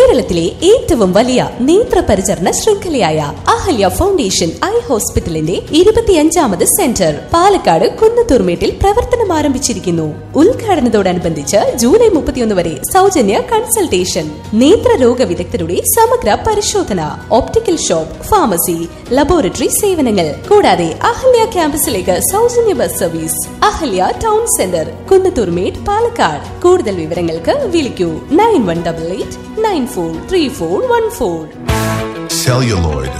കേരളത്തിലെ ഏറ്റവും വലിയ നേത്രപരിചരണ ശൃംഖലയായ അഹല്യ ഫൗണ്ടേഷൻ ഐ ഹോസ്പിറ്റലിന്റെ ഇരുപത്തിയഞ്ചാമത് സെന്റർ പാലക്കാട് കുന്നത്തൂർമേട്ടിൽ പ്രവർത്തനം ആരംഭിച്ചിരിക്കുന്നു ഉദ്ഘാടനത്തോടനുബന്ധിച്ച് ജൂലൈ മുപ്പത്തിയൊന്ന് വരെ സൗജന്യ കൺസൾട്ടേഷൻ നേത്രരോഗ വിദഗ്ധരുടെ സമഗ്ര പരിശോധന ഓപ്റ്റിക്കൽ ഷോപ്പ് ഫാർമസി ലബോറട്ടറി സേവനങ്ങൾ കൂടാതെ അഹല്യ ക്യാമ്പസിലേക്ക് സൗജന്യ bus service Ahalya town centre Kunnathurmedu Palakkad കൂടുതൽ വിവരങ്ങൾക്ക് വിളിക്കൂ nine one double eight nine four three four one four celluloid,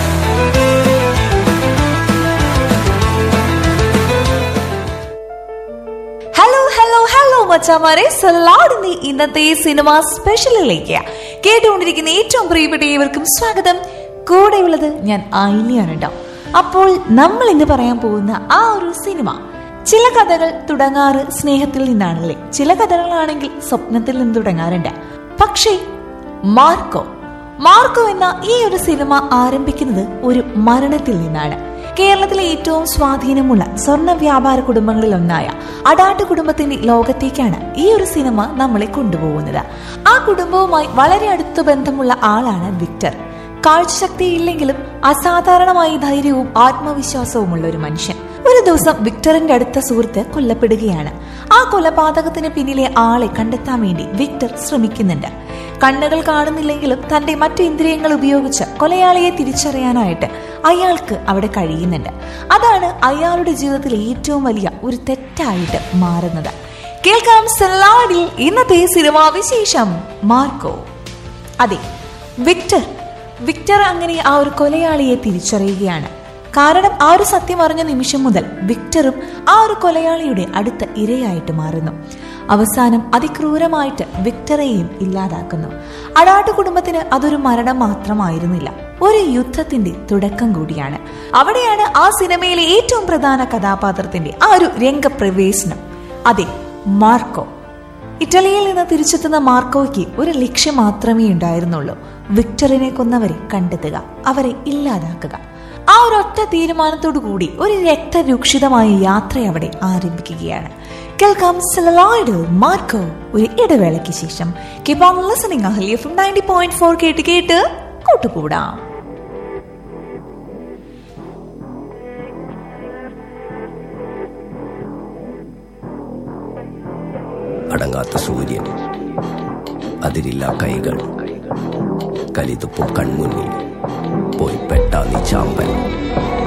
hello hello hello മച്ചാമാരെ സലാഡിന്റെ ഇന്നത്തെ സിനിമ സ്പെഷ്യലിലേക്ക് കേട്ടുകൊണ്ടിരിക്കുന്ന ഏറ്റവും പ്രിയപ്പെട്ട ഏവർക്കും സ്വാഗതം കൂടെയുള്ളത് ഞാൻ ആയിലിയാണ് കേട്ടോ അപ്പോൾ നമ്മൾ ഇന്ന് പറയാൻ പോകുന്ന ആ ഒരു സിനിമ ചില കഥകൾ തുടങ്ങാറ് സ്നേഹത്തിൽ നിന്നാണല്ലേ ചില കഥകളാണെങ്കിൽ സ്വപ്നത്തിൽ നിന്ന് തുടങ്ങാറുണ്ട് പക്ഷേ മാർക്കോ മാർക്കോ എന്ന ഈ ഒരു സിനിമ ആരംഭിക്കുന്നത് ഒരു മരണത്തിൽ നിന്നാണ് കേരളത്തിലെ ഏറ്റവും സ്വാധീനമുള്ള സ്വർണ്ണ വ്യാപാര കുടുംബങ്ങളിൽ ഒന്നായ അടാട്ട് കുടുംബത്തിന്റെ ലോകത്തേക്കാണ് ഈ ഒരു സിനിമ നമ്മളെ കൊണ്ടുപോകുന്നത് ആ കുടുംബവുമായി വളരെ അടുത്ത ബന്ധമുള്ള ആളാണ് വിക്ടർ കാഴ്ചശക്തി ഇല്ലെങ്കിലും അസാധാരണമായ ധൈര്യവും ആത്മവിശ്വാസവുമുള്ള ഒരു മനുഷ്യൻ ഒരു ദിവസം വിക്ടറിന്റെ അടുത്ത സുഹൃത്ത് കൊല്ലപ്പെടുകയാണ് ആ കൊലപാതകത്തിന് പിന്നിലെ ആളെ കണ്ടെത്താൻ വേണ്ടി വിക്ടർ ശ്രമിക്കുന്നുണ്ട് കണ്ണുകൾ കാണുന്നില്ലെങ്കിലും തന്റെ മറ്റു ഇന്ദ്രിയങ്ങൾ ഉപയോഗിച്ച് കൊലയാളിയെ തിരിച്ചറിയാനായിട്ട് അയാൾക്ക് അവിടെ കഴിയുന്നുണ്ട് അതാണ് അയാളുടെ ജീവിതത്തിൽ ഏറ്റവും വലിയ ഒരു തെറ്റായിട്ട് മാറുന്നത് കേൾക്കാം സലാഡിൽ ഇന്നത്തെ സിനിമാ വിശേഷം മാർക്കോ അതെ വിക്ടർ വിക്ടർ അങ്ങനെ ആ ഒരു കൊലയാളിയെ തിരിച്ചറിയുകയാണ് കാരണം ആ ഒരു സത്യം അറിഞ്ഞ നിമിഷം മുതൽ വിക്ടറും ആ ഒരു കൊലയാളിയുടെ അടുത്ത ഇരയായിട്ട് മാറുന്നു അവസാനം അതിക്രൂരമായിട്ട് വിക്ടറെയും ഇല്ലാതാക്കുന്നു അടാട്ട് കുടുംബത്തിന് അതൊരു മരണം മാത്രമായിരുന്നില്ല ഒരു യുദ്ധത്തിന്റെ തുടക്കം കൂടിയാണ് അവിടെയാണ് ആ സിനിമയിലെ ഏറ്റവും പ്രധാന കഥാപാത്രത്തിന്റെ ആ ഒരു രംഗപ്രവേശനം അതെ മാർക്കോ ഇറ്റലിയിൽ നിന്ന് തിരിച്ചെത്തുന്ന മാർക്കോയ്ക്ക് ഒരു ലക്ഷ്യം മാത്രമേ ഉണ്ടായിരുന്നുള്ളൂ വിക്ടറിനെ കൊന്നവരെ കണ്ടെത്തുക അവരെ ഇല്ലാതാക്കുക ആ ഒരു ഒറ്റ തീരുമാനത്തോടു കൂടി ഒരു രക്തരൂക്ഷിതമായ യാത്ര അവിടെ ആരംഭിക്കുകയാണ് കേൾക്കാം സെലലോയിഡ് മാർക്കോ ഒരു ഇടവേളയ്ക്ക് ശേഷം keep on listening Ahalya F ninety point four കേട്ട് കേട്ട് കൂട്ടുകൂടാം അടങ്ങാത്ത സൂര്യൻ അതിരില്ല കൈകൾ കലിതുപ്പും കൺമുന്നിൽ പോയി പെട്ടാ നീ ചാമ്പൻ